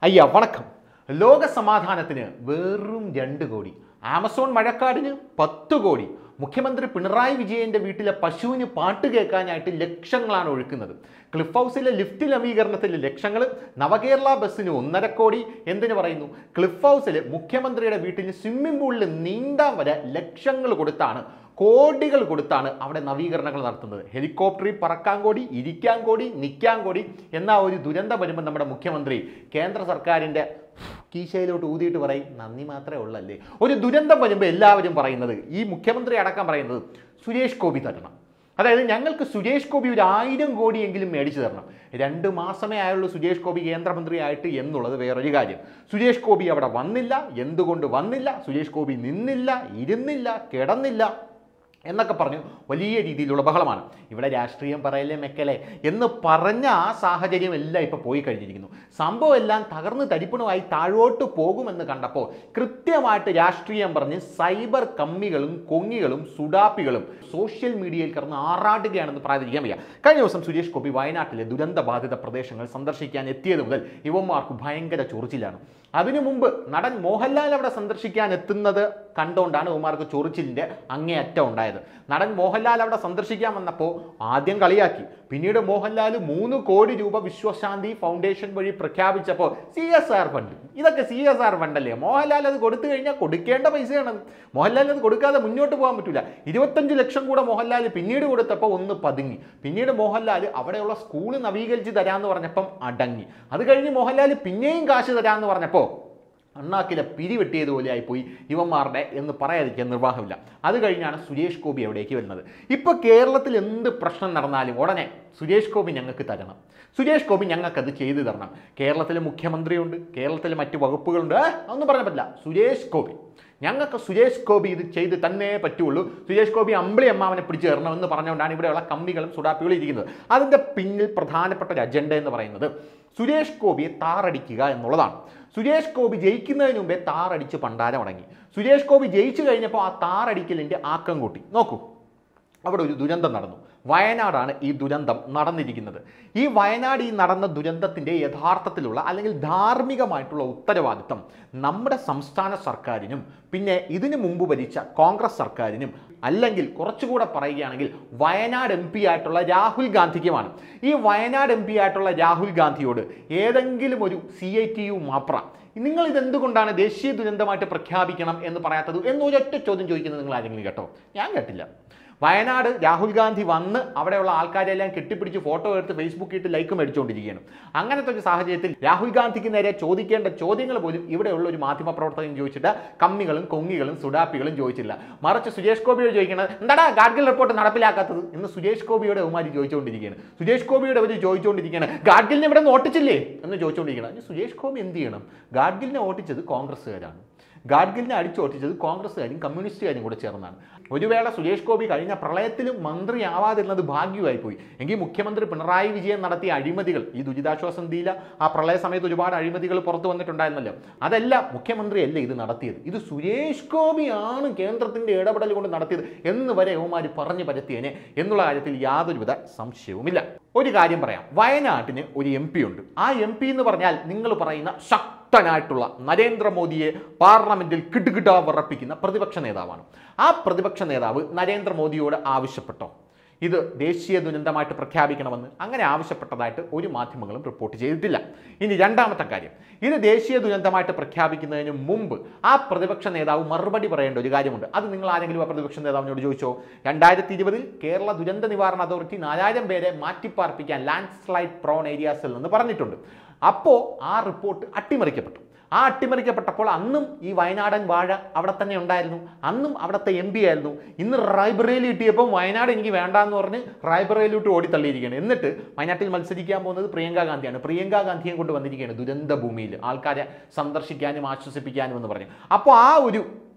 അയ്യ വണക്കം ലോക സമാധാനത്തിന് വെറും രണ്ട് കോടി ആമസോൺ മഴക്കാടിന് പത്ത് കോടി മുഖ്യമന്ത്രി പിണറായി വിജയന്റെ വീട്ടിലെ പശുവിന് പാട്ട് കേൾക്കാനായിട്ട് ലക്ഷങ്ങളാണ് ഒഴുക്കുന്നത് ക്ലിഫ് ഹൗസിലെ ലിഫ്റ്റ് നവീകരണത്തിൽ ലക്ഷങ്ങൾ നവകേരള ബസ്സിന് ഒന്നര കോടി എന്തിനു പറയുന്നു ക്ലിഫ് ഹൗസിൽ മുഖ്യമന്ത്രിയുടെ വീട്ടിന് സ്വിമ്മിംഗ് പൂളിൽ നീന്താൻ വരെ ലക്ഷങ്ങൾ കൊടുത്താണ് കോടികൾ കൊടുത്താണ് അവിടെ നവീകരണങ്ങൾ നടത്തുന്നത് ഹെലികോപ്റ്ററിൽ പറക്കാൻ കോടി ഇരിക്കാൻ കോടി നിൽക്കാൻ കോടി എന്ന ഒരു ദുരന്തം വരുമ്പോൾ നമ്മുടെ മുഖ്യമന്ത്രി കേന്ദ്ര സർക്കാരിൻ്റെ കീശയിലോട്ട് ഊതിയിട്ട് പറയും നന്ദി മാത്രമേ ഉള്ളല്ലേ ഒരു ദുരന്തം വരുമ്പോൾ എല്ലാവരും പറയുന്നത് ഈ മുഖ്യമന്ത്രി അടക്കം പറയുന്നത് സുരേഷ് ഗോപി തരണം അതായത് ഞങ്ങൾക്ക് സുരേഷ് ഗോപി ഒരു ആയിരം കോടിയെങ്കിലും മേടിച്ചു തരണം രണ്ട് മാസമേ ആയുള്ളൂ സുരേഷ് ഗോപി കേന്ദ്രമന്ത്രിയായിട്ട് എന്നുള്ളത് വേറൊരു കാര്യം സുരേഷ് ഗോപി അവിടെ വന്നില്ല എന്തുകൊണ്ട് വന്നില്ല സുരേഷ് ഗോപി നിന്നില്ല ഇരുന്നില്ല കിടന്നില്ല എന്നൊക്കെ പറഞ്ഞു വലിയ രീതിയിലുള്ള ബഹളമാണ് ഇവിടെ രാഷ്ട്രീയം പറയലേ മെക്കലെ എന്ന് പറഞ്ഞ ആ സാഹചര്യം എല്ലാം ഇപ്പോൾ പോയി കഴിഞ്ഞിരിക്കുന്നു സംഭവം എല്ലാം തകർന്ന് തരിപ്പണമായി താഴോട്ട് പോകുമെന്ന് കണ്ടപ്പോൾ കൃത്യമായിട്ട് രാഷ്ട്രീയം പറഞ്ഞ് സൈബർ കമ്മികളും കൊങ്ങികളും സുഡാപ്പികളും സോഷ്യൽ മീഡിയയിൽ കിടന്ന് ആറാടുകയാണെന്ന് പറയാതിരിക്കാൻ വയ്യ കഴിഞ്ഞ ദിവസം സുരേഷ് ഗോപി വയനാട്ടിലെ ദുരന്ത ബാധിത പ്രദേശങ്ങൾ സന്ദർശിക്കാൻ എത്തിയത് മുതൽ ഇവന്മാർക്ക് ഭയങ്കര ചൊറിച്ചിലാണ് അതിനു മുമ്പ് നടൻ മോഹൻലാൽ അവിടെ സന്ദർശിക്കാൻ എത്തുന്നത് കണ്ടുകൊണ്ടാണ് ഇവന്മാർക്ക് ചൊറിച്ചിലിൻ്റെ അങ്ങേയറ്റം ഉണ്ടായത് നടൻ മോഹൻലാൽ അവിടെ സന്ദർശിക്കാൻ വന്നപ്പോൾ ആദ്യം കളിയാക്കി പിന്നീട് മോഹൻലാൽ മൂന്ന് കോടി രൂപ വിശ്വശാന്തി ഫൗണ്ടേഷൻ വഴി പ്രഖ്യാപിച്ചപ്പോൾ സി എസ് ആർ ഫണ്ട് ഇതൊക്കെ സി എസ് ആർ ഫണ്ടല്ലേ മോഹൻലാൽ അത് കൊടുത്തു കഴിഞ്ഞാൽ കൊടുക്കേണ്ട പൈസയാണ് മോഹൻലാൽ അത് കൊടുക്കാതെ മുന്നോട്ട് പോകാൻ പറ്റില്ല ഇരുപത്തഞ്ച് ലക്ഷം കൂടെ മോഹൻലാൽ പിന്നീട് കൊടുത്തപ്പോൾ ഒന്ന് പതുങ്ങി പിന്നീട് മോഹൻലാൽ അവിടെയുള്ള സ്കൂൾ നവീകരിച്ച് തരാമെന്ന് പറഞ്ഞപ്പം അടങ്ങി അത് കഴിഞ്ഞ് മോഹൻലാൽ പിന്നെയും കാശ് തരാമെന്ന് പറഞ്ഞപ്പോൾ അണ്ണാക്കിലെ പിരിവെട്ടിയതുപോലെ ആയിപ്പോയി ഇവന്മാരുടെ എന്ന് പറയാതിരിക്കാൻ നിർവാഹമില്ല അത് കഴിഞ്ഞാണ് സുരേഷ് ഗോപി അവിടേക്ക് വരുന്നത് ഇപ്പോൾ കേരളത്തിൽ എന്ത് പ്രശ്നം നടന്നാലും ഉടനെ സുരേഷ് ഗോപി ഞങ്ങൾക്ക് തരണം സുരേഷ് ഗോപി ഞങ്ങൾക്കത് ചെയ്തു തരണം കേരളത്തിലെ മുഖ്യമന്ത്രിയുണ്ട് കേരളത്തിലെ മറ്റ് വകുപ്പുകളുണ്ട് ഏ, അതൊന്നും പറയാൻ പറ്റില്ല സുരേഷ് ഗോപി ഞങ്ങൾക്ക് സുരേഷ് ഗോപി ഇത് ചെയ്ത് തന്നേ പറ്റുള്ളൂ സുരേഷ് ഗോപി അമ്പിളി അമ്മാവനെ പിടിച്ചു തരണമെന്ന് പറഞ്ഞുകൊണ്ടാണ് ഇവിടെയുള്ള കമ്മികളും സുഡാപ്പികളും ഇരിക്കുന്നത് അതിൻ്റെ പിന്നിൽ പ്രധാനപ്പെട്ട ഒരു അജണ്ട എന്ന് പറയുന്നത് സുരേഷ് ഗോപിയെ താറടിക്കുക എന്നുള്ളതാണ് സുരേഷ് ഗോപി ജയിക്കുന്നതിന് മുമ്പേ താറടിച്ച് പണ്ടാരം അടങ്ങി സുരേഷ് ഗോപി ജയിച്ചു കഴിഞ്ഞപ്പോൾ ആ താറടിക്കലിൻ്റെ ആക്കം കൂട്ടി നോക്കൂ അവിടെ ഒരു ദുരന്തം നടന്നു വയനാടാണ് ഈ ദുരന്തം നടന്നിരിക്കുന്നത് ഈ വയനാട് ഈ നടന്ന ദുരന്തത്തിൻ്റെ യഥാർത്ഥത്തിലുള്ള അല്ലെങ്കിൽ ധാർമ്മികമായിട്ടുള്ള ഉത്തരവാദിത്തം നമ്മുടെ സംസ്ഥാന സർക്കാരിനും പിന്നെ ഇതിനു മുമ്പ് ഭരിച്ച കോൺഗ്രസ് സർക്കാരിനും അല്ലെങ്കിൽ കുറച്ചുകൂടെ പറയുകയാണെങ്കിൽ വയനാട് എം പി ആയിട്ടുള്ള രാഹുൽ ഗാന്ധിക്കുമാണ് ഈ വയനാട് എം പി ആയിട്ടുള്ള രാഹുൽ ഗാന്ധിയോട് ഏതെങ്കിലും ഒരു സി ഐ ടി യു മാപ്ര നിങ്ങൾ ഇതെന്തുകൊണ്ടാണ് ദേശീയ ദുരന്തമായിട്ട് പ്രഖ്യാപിക്കണം എന്ന് പറയാത്തത് എന്ന് ഒരൊറ്റ ചോദ്യം ചോദിക്കുന്നത് നിങ്ങൾ ആരെങ്കിലും കേട്ടോ ഞാൻ കേട്ടില്ല വയനാട് രാഹുൽ ഗാന്ധി വന്ന് അവിടെയുള്ള ആൾക്കാരെല്ലാം കെട്ടിപ്പിടിച്ച് ഫോട്ടോ എടുത്ത് ഫേസ്ബുക്കിൽ ഇട്ട് ലൈക്ക് മേടിച്ചുകൊണ്ടിരിക്കുകയാണ് അങ്ങനത്തെ ഒരു സാഹചര്യത്തിൽ രാഹുൽ ഗാന്ധിക്ക് നേരെ ചോദിക്കേണ്ട ചോദ്യങ്ങൾ പോലും ഇവിടെയുള്ള ഒരു മാധ്യമ പ്രവർത്തകൻ ചോദിച്ചിട്ട് കമ്മികളും കൊങ്ങികളും സുഡാപ്പികളും ചോദിച്ചില്ല മറിച്ച് സുരേഷ് ഗോപിയോട് ചോദിക്കുന്നത് എന്താടാ ഗാഡ്ഗിൽ റിപ്പോർട്ട് നടപ്പിലാക്കാത്തത് എന്ന് സുരേഷ് ഗോപിയുടെ ഉമാരി ചോദിച്ചുകൊണ്ടിരിക്കുകയാണ് സുരേഷ് ഗോപിയുടെ അവർ ചോദിച്ചുകൊണ്ടിരിക്കുകയാണ് ഗാഡ്ഗിലിനെ ഇവിടെ നിന്ന് ഓട്ടിച്ചില്ലേ എന്ന് ചോദിച്ചുകൊണ്ടിരിക്കുകയാണ് അതിന് സുരേഷ് ഗോപി എന്ത് ചെയ്യണം ഗാഡ്ഗിലിനെ ഓട്ടിച്ചത് കോൺഗ്രസ്സുകാരാണ് ഗാഡ്ഗിലിനെ അടിച്ചോട്ടിച്ചത് കോൺഗ്രസ്സുകാരും കമ്മ്യൂണിസ്റ്റുകാരും കൂടെ ചേർന്നാണ് ഒരു വേള സുരേഷ് ഗോപി കഴിഞ്ഞ പ്രളയത്തിലും മന്ത്രിയാവാതിരുന്നത് ഭാഗ്യമായി പോയി എങ്കിൽ മുഖ്യമന്ത്രി പിണറായി വിജയൻ നടത്തിയ അഴിമതികൾ ഈ ദുരിതാശ്വാസ നിധിയില ആ പ്രളയ സമയത്ത് ഒരുപാട് അഴിമതികൾ പുറത്തു വന്നിട്ടുണ്ടായിരുന്നല്ലോ അതല്ല മുഖ്യമന്ത്രിയല്ല ഇത് നടത്തിയത് ഇത് സുരേഷ് ഗോപിയാണ് കേന്ദ്രത്തിന്റെ ഇടപെടൽ കൊണ്ട് നടത്തിയത് എന്ന് വരെ യവമാര് പറഞ്ഞു പരത്തിയേനെ എന്നുള്ള കാര്യത്തിൽ യാതൊരുവിധ സംശയവുമില്ല ഒരു കാര്യം പറയാം വയനാട്ടിന് ഒരു എം പി ഉണ്ട് ആ എം പി എന്ന് പറഞ്ഞാൽ നിങ്ങൾ പറയുന്ന ശക്തനായിട്ടുള്ള നരേന്ദ്രമോദിയെ പാർലമെന്റിൽ കിടുകിട വിറപ്പിക്കുന്ന പ്രതിപക്ഷ നേതാവാണ് ആ പ്രതിപക്ഷ നേതാവ് നരേന്ദ്രമോദിയോട് ആവശ്യപ്പെട്ടോ ഇത് ദേശീയ ദുരന്തമായിട്ട് പ്രഖ്യാപിക്കണമെന്ന് അങ്ങനെ ആവശ്യപ്പെട്ടതായിട്ട് ഒരു മാധ്യമങ്ങളും റിപ്പോർട്ട് ചെയ്തിട്ടില്ല ഇനി രണ്ടാമത്തെ കാര്യം ഇത് ദേശീയ ദുരന്തമായിട്ട് പ്രഖ്യാപിക്കുന്നതിന് മുമ്പ് ആ പ്രതിപക്ഷ നേതാവ് മറുപടി പറയേണ്ട ഒരു കാര്യമുണ്ട് അത് നിങ്ങൾ ആരെങ്കിലും ആ പ്രതിപക്ഷ നേതാവിനോട് ചോദിച്ചോ രണ്ടായിരത്തി ഇരുപതിൽ കേരള ദുരന്ത നിവാരണ അതോറിറ്റി നാലായിരം പേരെ മാറ്റിപ്പാർപ്പിക്കാൻ ലാൻഡ് സ്ലൈഡ് പ്രോൺ ഏരിയാസിൽ നിന്ന് പറഞ്ഞിട്ടുണ്ട് അപ്പോൾ ആ റിപ്പോർട്ട് അട്ടിമറിക്കപ്പെട്ടു ആ അട്ടിമറിക്കപ്പെട്ടപ്പോൾ അന്നും ഈ വയനാടൻ വാഴ അവിടെ തന്നെ ഉണ്ടായിരുന്നു അന്നും അവിടുത്തെ എം പി ആയിരുന്നു ഇന്ന് റായ്ബറേലി കിട്ടിയപ്പോൾ വയനാട് എനിക്ക് വേണ്ടാന്ന് പറഞ്ഞ് റായ്ബറേലിലോട്ട് ഓടിത്തള്ളിയിരിക്കുകയാണ് എന്നിട്ട് വയനാട്ടിൽ മത്സരിക്കാൻ പോകുന്നത് പ്രിയങ്ക ഗാന്ധിയാണ് പ്രിയങ്ക ഗാന്ധിയെ കൊണ്ട് വന്നിരിക്കുകയാണ് ദുരന്ത ഭൂമിയിൽ ആൾക്കാരെ സന്ദർശിക്കാനും ആശ്വസിപ്പിക്കാനും എന്ന് പറഞ്ഞു അപ്പോൾ ആ ഒരു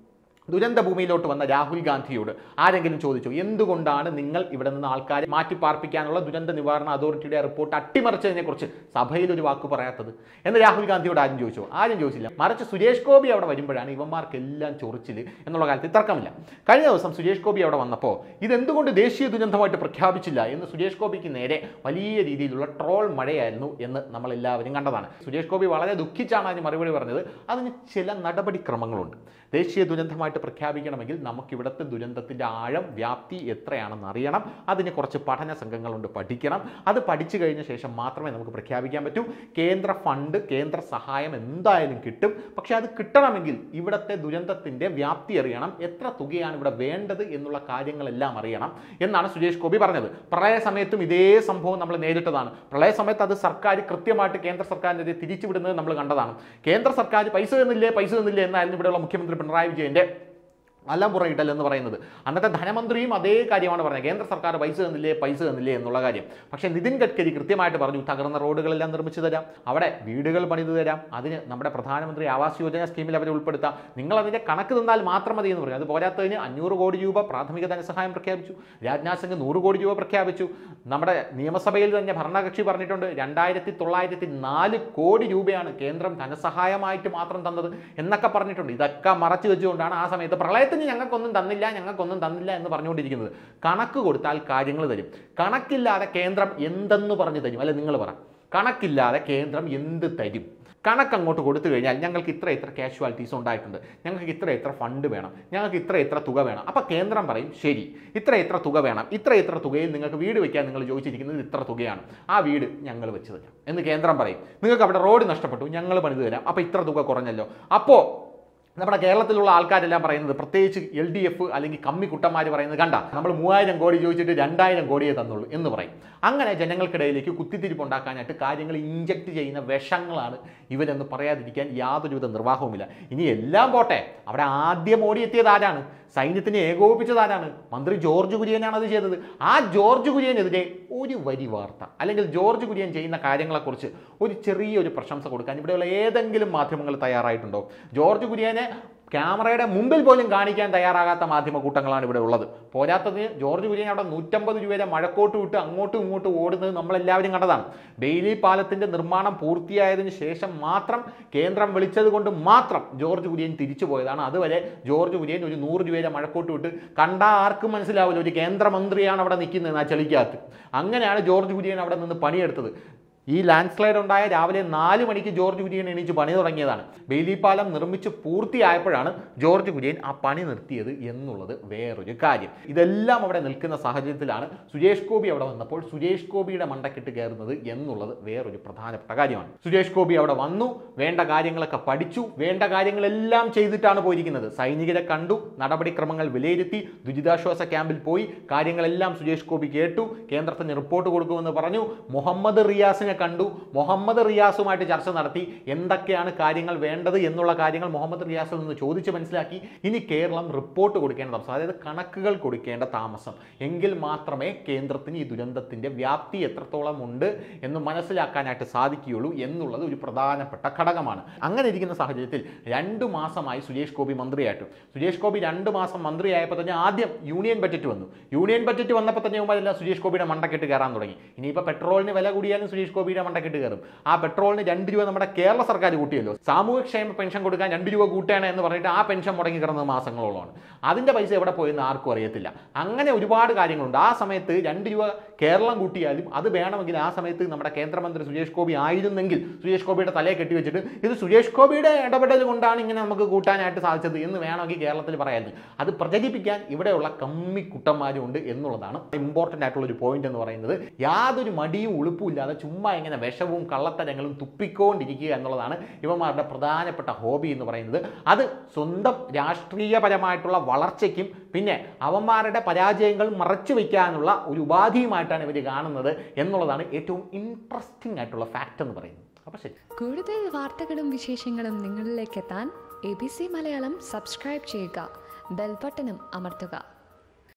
ദുരന്ത ഭൂമിയിലോട്ട് വന്ന രാഹുൽ ഗാന്ധിയോട് ആരെങ്കിലും ചോദിച്ചു എന്തുകൊണ്ടാണ് നിങ്ങൾ ഇവിടെ നിന്ന് ആൾക്കാരെ മാറ്റിപ്പാർപ്പിക്കാനുള്ള ദുരന്ത നിവാരണ അതോറിറ്റിയുടെ റിപ്പോർട്ട് അട്ടിമറിച്ചതിനെക്കുറിച്ച് സഭയിൽ ഒരു വാക്ക് പറയാത്തത് എന്ന് രാഹുൽ ഗാന്ധിയോട് ആരും ചോദിച്ചു ആരും ചോദിച്ചില്ല മറിച്ച് സുരേഷ് ഗോപി അവിടെ വരുമ്പോഴാണ് ഇവന്മാർക്കെല്ലാം ചൊറിച്ചിൽ എന്നുള്ള കാര്യത്തിൽ തർക്കമില്ല കഴിഞ്ഞ ദിവസം സുരേഷ് ഗോപി അവിടെ വന്നപ്പോൾ ഇതെന്തുകൊണ്ട് ദേശീയ ദുരന്തമായിട്ട് പ്രഖ്യാപിച്ചില്ല എന്ന് സുരേഷ് ഗോപിക്ക് നേരെ വലിയ രീതിയിലുള്ള ട്രോൾ മഴയായിരുന്നു എന്ന് നമ്മളെല്ലാവരും കണ്ടതാണ് സുരേഷ് ഗോപി വളരെ ദുഃഖിച്ചാണ് അതിന് മറുപടി പറഞ്ഞത് അതിന് ചില നടപടിക്രമങ്ങളുണ്ട് ദേശീയ ദുരന്തമായിട്ട് പ്രഖ്യാപിക്കണമെങ്കിൽ നമുക്ക് ഇവിടുത്തെ ദുരന്തത്തിൻ്റെ ആഴം വ്യാപ്തി എത്രയാണെന്ന് അറിയണം അതിന് കുറച്ച് പഠന സംഘങ്ങളുണ്ട് പഠിക്കണം അത് പഠിച്ചു കഴിഞ്ഞ ശേഷം മാത്രമേ നമുക്ക് പ്രഖ്യാപിക്കാൻ പറ്റൂ കേന്ദ്ര ഫണ്ട് കേന്ദ്ര സഹായം എന്തായാലും കിട്ടും പക്ഷേ അത് കിട്ടണമെങ്കിൽ ഇവിടുത്തെ ദുരന്തത്തിൻ്റെ വ്യാപ്തി അറിയണം എത്ര തുകയാണ് ഇവിടെ വേണ്ടത് എന്നുള്ള കാര്യങ്ങളെല്ലാം അറിയണം എന്നാണ് സുരേഷ് ഗോപി പറഞ്ഞത് പ്രളയ സമയത്തും ഇതേ സംഭവം നമ്മൾ നേരിട്ടതാണ് പ്രളയ സമയത്ത് അത് സർക്കാർ കൃത്യമായിട്ട് കേന്ദ്ര സർക്കാരിനെതിരെ തിരിച്ചുവിടുന്നത് നമ്മൾ കണ്ടതാണ് കേന്ദ്ര സർക്കാർ പൈസ തന്നില്ലേ പൈസ തന്നില്ലേ എന്നായിരുന്നു ഇവിടെയുള്ള മുഖ്യമന്ത്രി പിണറായി വിജയന്റെ അല്ലംപുറയിടൽ എന്ന് പറയുന്നത് അന്നത്തെ ധനമന്ത്രിയും അതേ കാര്യമാണ് പറഞ്ഞത് കേന്ദ്ര സർക്കാർ പൈസ തന്നില്ലേ പൈസ തന്നില്ലേ എന്നുള്ള കാര്യം പക്ഷേ നിതിൻ ഗഡ്കരി കൃത്യമായിട്ട് പറഞ്ഞു തകർന്ന റോഡുകളെല്ലാം നിർമ്മിച്ചു തരാം അവിടെ വീടുകൾ പണിതു തരാം അതിന് നമ്മുടെ പ്രധാനമന്ത്രി ആവാസ് യോജന സ്കീമിൽ അവരെ ഉൾപ്പെടുത്താം നിങ്ങൾ അതിൻ്റെ കണക്ക് തന്നാൽ മാത്രം മതി എന്ന് പറഞ്ഞു അത് പോരാത്തതിന് അഞ്ഞൂറ് കോടി രൂപ പ്രാഥമിക ധനസഹായം പ്രഖ്യാപിച്ചു രാജ്നാഥ് സിംഗ് നൂറ് കോടി രൂപ പ്രഖ്യാപിച്ചു നമ്മുടെ നിയമസഭയിൽ തന്നെ ഭരണകക്ഷി പറഞ്ഞിട്ടുണ്ട് രണ്ടായിരത്തി തൊള്ളായിരത്തി നാല് കോടി രൂപയാണ് കേന്ദ്രം ധനസഹായമായിട്ട് മാത്രം തന്നത് എന്നൊക്കെ പറഞ്ഞിട്ടുണ്ട് ഇതൊക്കെ മറച്ചു വെച്ചുകൊണ്ടാണ് ആ സമയത്ത് പ്രളയത്തിന് ഞങ്ങൾക്കൊന്നും തന്നില്ല ഞങ്ങൾക്കൊന്നും തന്നില്ല എന്ന് പറഞ്ഞുകൊണ്ടിരിക്കുന്നത് കണക്ക് കൊടുത്താൽ കാര്യങ്ങൾ തരും കണക്കില്ലാതെ കേന്ദ്രം എന്തെന്ന് പറഞ്ഞു തരും അല്ലെ നിങ്ങൾ പറ കണക്കില്ലാതെ കേന്ദ്രം എന്ത് തരും കണക്ക് അങ്ങോട്ട് കൊടുത്തു കഴിഞ്ഞാൽ ഞങ്ങൾക്ക് ഇത്ര ഇത്ര കാഷ്വാലിറ്റീസ് ഉണ്ടായിട്ടുണ്ട് ഞങ്ങൾക്ക് ഇത്ര ഇത്ര ഫണ്ട് വേണം ഞങ്ങൾക്ക് ഇത്ര ഇത്ര തുക വേണം അപ്പോൾ കേന്ദ്രം പറയും ശരി ഇത്ര ഇത്ര തുക വേണം ഇത്ര ഇത്ര തുകയിൽ നിങ്ങൾക്ക് വീട് വയ്ക്കാൻ നിങ്ങൾ ചോദിച്ചിരിക്കുന്നത് ഇത്ര തുകയാണ് ആ വീട് ഞങ്ങൾ വെച്ച് തരാം എന്ന് കേന്ദ്രം പറയും നിങ്ങൾക്ക് അവിടെ റോഡ് നഷ്ടപ്പെട്ടു ഞങ്ങൾ പണിത് തരാം അപ്പോൾ ഇത്ര തുക കുറഞ്ഞല്ലോ അപ്പോൾ നമ്മുടെ കേരളത്തിലുള്ള ആൾക്കാരെല്ലാം പറയുന്നത് പ്രത്യേകിച്ച് എൽ ഡി എഫ് അല്ലെങ്കിൽ കമ്മി കുട്ടന്മാർ പറയുന്നത് കണ്ട നമ്മൾ മൂവായിരം കോടി ചോദിച്ചിട്ട് രണ്ടായിരം കോടിയേ തന്നുള്ളൂ എന്ന് പറയും അങ്ങനെ ജനങ്ങൾക്കിടയിലേക്ക് കുത്തിത്തിരിപ്പ് ഉണ്ടാക്കാനായിട്ട് കാര്യങ്ങൾ ഇഞ്ചക്ട് ചെയ്യുന്ന വിഷങ്ങളാണ് ഇവരെന്ന് പറയാതിരിക്കാൻ യാതൊരുവിധ നിർവാഹവുമില്ല ഇനി എല്ലാം പോട്ടെ അവിടെ ആദ്യം ഓടിയെത്തിയത് ആരാണ് സൈന്യത്തിനെ ഏകോപിപ്പിച്ചത് ആരാണ് മന്ത്രി ജോർജ് കുര്യനാണ് അത് ചെയ്തത് ആ ജോർജ് കുര്യനെതിരെ ഒരു വരി വാർത്ത അല്ലെങ്കിൽ ജോർജ് കുര്യൻ ചെയ്യുന്ന കാര്യങ്ങളെക്കുറിച്ച് ഒരു ചെറിയൊരു പ്രശംസ കൊടുക്കാൻ ഇവിടെയുള്ള ഏതെങ്കിലും മാധ്യമങ്ങൾ തയ്യാറായിട്ടുണ്ടോ ജോർജ് കുര്യനെ ക്യാമറയുടെ മുമ്പിൽ പോലും കാണിക്കാൻ തയ്യാറാകാത്ത മാധ്യമ കൂട്ടങ്ങളാണ് ഇവിടെ ഉള്ളത് പോരാത്തതിന് ജോർജ് കുര്യൻ അവിടെ നൂറ്റമ്പത് രൂപയുടെ മഴക്കോട്ട് വിട്ട് അങ്ങോട്ടും ഇങ്ങോട്ടും ഓടുന്നത് നമ്മളെല്ലാവരും കണ്ടതാണ് ബെയിലി പാലത്തിന്റെ നിർമ്മാണം പൂർത്തിയായതിനു ശേഷം മാത്രം കേന്ദ്രം വിളിച്ചത് കൊണ്ട് മാത്രം ജോർജ് കുര്യൻ തിരിച്ചു പോയതാണ് അതുവരെ ജോർജ് കുര്യൻ ഒരു നൂറ് രൂപയുടെ മഴക്കോട്ട് വിട്ട് കണ്ടാൽ ആർക്കും മനസ്സിലാവില്ല ഒരു കേന്ദ്രമന്ത്രിയാണ് അവിടെ നിൽക്കുന്നത് ആ ചെളിക്കകത്ത് അങ്ങനെയാണ് ജോർജ് കുര്യൻ അവിടെ നിന്ന് പണിയെടുത്തത് ഈ ലാൻഡ് സ്ലൈഡ് ഉണ്ടായ രാവിലെ നാല് മണിക്ക് ജോർജ് കുര്യൻ എണീച്ച് പണി തുടങ്ങിയതാണ് ബെയിലി പാലം നിർമ്മിച്ച് പൂർത്തിയായപ്പോഴാണ് ജോർജ് കുര്യൻ ആ പണി നിർത്തിയത് എന്നുള്ളത് വേറൊരു കാര്യം ഇതെല്ലാം അവിടെ നിൽക്കുന്ന സാഹചര്യത്തിലാണ് സുരേഷ് ഗോപി അവിടെ വന്നപ്പോൾ സുരേഷ് ഗോപിയുടെ മണ്ടക്കിട്ട് കയറുന്നത് എന്നുള്ളത് വേറൊരു പ്രധാനപ്പെട്ട കാര്യമാണ് സുരേഷ് ഗോപി അവിടെ വന്നു വേണ്ട കാര്യങ്ങളൊക്കെ പഠിച്ചു വേണ്ട കാര്യങ്ങളെല്ലാം ചെയ്തിട്ടാണ് പോയിരിക്കുന്നത് സൈനികരെ കണ്ടു നടപടിക്രമങ്ങൾ വിലയിരുത്തി ദുരിതാശ്വാസ ക്യാമ്പിൽ പോയി കാര്യങ്ങളെല്ലാം സുരേഷ് ഗോപി കേട്ടു കേന്ദ്രത്തിന് റിപ്പോർട്ട് കൊടുക്കുമെന്ന് പറഞ്ഞു മുഹമ്മദ് റിയാസിനെ കണ്ടു മുഹമ്മദ് റിയാസുമായിട്ട് ചർച്ച നടത്തി എന്തൊക്കെയാണ് കാര്യങ്ങൾ വേണ്ടത് എന്നുള്ള കാര്യങ്ങൾ മുഹമ്മദ് റിയാസിൽ നിന്ന് ചോദിച്ച് മനസ്സിലാക്കി ഇനി കേരളം റിപ്പോർട്ട് കൊടുക്കേണ്ട താമസം അതായത് കണക്കുകൾ കൊടുക്കേണ്ട താമസം എങ്കിൽ മാത്രമേ കേന്ദ്രത്തിന് ഈ ദുരന്തത്തിന്റെ വ്യാപ്തി എത്രത്തോളം ഉണ്ട് എന്ന് മനസ്സിലാക്കാനായിട്ട് സാധിക്കുകയുള്ളൂ എന്നുള്ളത് ഒരു പ്രധാനപ്പെട്ട ഘടകമാണ് അങ്ങനെ ഇരിക്കുന്ന സാഹചര്യത്തിൽ രണ്ടു മാസമായി സുരേഷ് ഗോപി മന്ത്രിയായിട്ടു സുരേഷ് ഗോപി രണ്ട് മാസം മന്ത്രിയായപ്പോൾ തന്നെ ആദ്യം യൂണിയൻ ബജറ്റ് വന്നു യൂണിയൻ ബജറ്റ് വന്നപ്പോൾ തന്നെ മുമ്പെല്ലാം സുരേഷ് ഗോപിയുടെ മണ്ടക്കെട്ട് കയറാൻ തുടങ്ങി ഇനിയിപ്പോൾ പെട്രോളിന് വില കൂടിയാലും സുരേഷ് ഗോപിയുടെ മണ്ടക്കെട്ട് കയറും ആ പെട്രോളിന് രണ്ട് രൂപ നമ്മുടെ കേരള സർക്കാർ കൂട്ടിയല്ലോ സാമൂഹ്യക്ഷേമ പെൻഷൻ കൊടുക്കാൻ രണ്ട് രൂപ കൂട്ടുകയാണ് എന്ന് പറഞ്ഞിട്ട് ആ പെൻഷൻ മുടങ്ങി കിടന്നത് മാസങ്ങളോളമാണ് അതിൻ്റെ പൈസ എവിടെ പോയെന്ന് ആർക്കും അറിയത്തില്ല അങ്ങനെ ഒരുപാട് കാര്യങ്ങളുണ്ട് ആ സമയത്ത് രണ്ട് രൂപ കേരളം കൂട്ടിയാലും അത് വേണമെങ്കിൽ ആ സമയത്ത് നമ്മുടെ കേന്ദ്രമന്ത്രി സുരേഷ് ഗോപി ആയിരുന്നെങ്കിൽ സുരേഷ് ഗോപിയുടെ തലയെ കെട്ടിവെച്ചിട്ട് ഇത് സുരേഷ് ഗോപിയുടെ ഇടപെടൽ കൊണ്ടാണ് ഇങ്ങനെ നമുക്ക് കൂട്ടാനായിട്ട് സാധിച്ചത് എന്ന് വേണമെങ്കിൽ കേരളത്തിൽ പറയാമായിരുന്നു അത് പ്രചരിപ്പിക്കാൻ ഇവിടെയുള്ള കമ്മി കുട്ടന്മാരും ഉണ്ട് എന്നുള്ളതാണ് ഇമ്പോർട്ടൻ്റ് ആയിട്ടുള്ള ഒരു പോയിന്റ് എന്ന് പറയുന്നത് യാതൊരു മടിയും ഉളുപ്പും ഇല്ലാതെ ചുമ്മാ ഇങ്ങനെ വിഷവും കള്ളത്തരങ്ങളും തുപ്പിക്കൊണ്ടിരിക്കുക എന്നുള്ളതാണ് ഇവന്മാരുടെ പ്രധാനപ്പെട്ട ഹോബി എന്ന് പറയുന്നത് അത് സ്വന്തം രാഷ്ട്രീയപരമായിട്ടുള്ള വളർച്ചയ്ക്കും പിന്നെ അവന്മാരുടെ പരാജയങ്ങൾ മറച്ചു വയ്ക്കാനുള്ള ഒരു ഉപാധിയുമായിട്ടാണ് ഇവർ കാണുന്നത് എന്നുള്ളതാണ് ഏറ്റവും ഇൻട്രസ്റ്റിംഗ് ആയിട്ടുള്ള ഫാക്റ്റ് എന്ന് പറയുന്നത് അപ്പോൾ ശരി കൂടുതൽ വാർത്തകളും വിശേഷങ്ങളും നിങ്ങളിലേക്ക് എത്താൻ A B C Malayalam subscribe ചെയ്യുക ബെൽബട്ടനും അമർത്തുക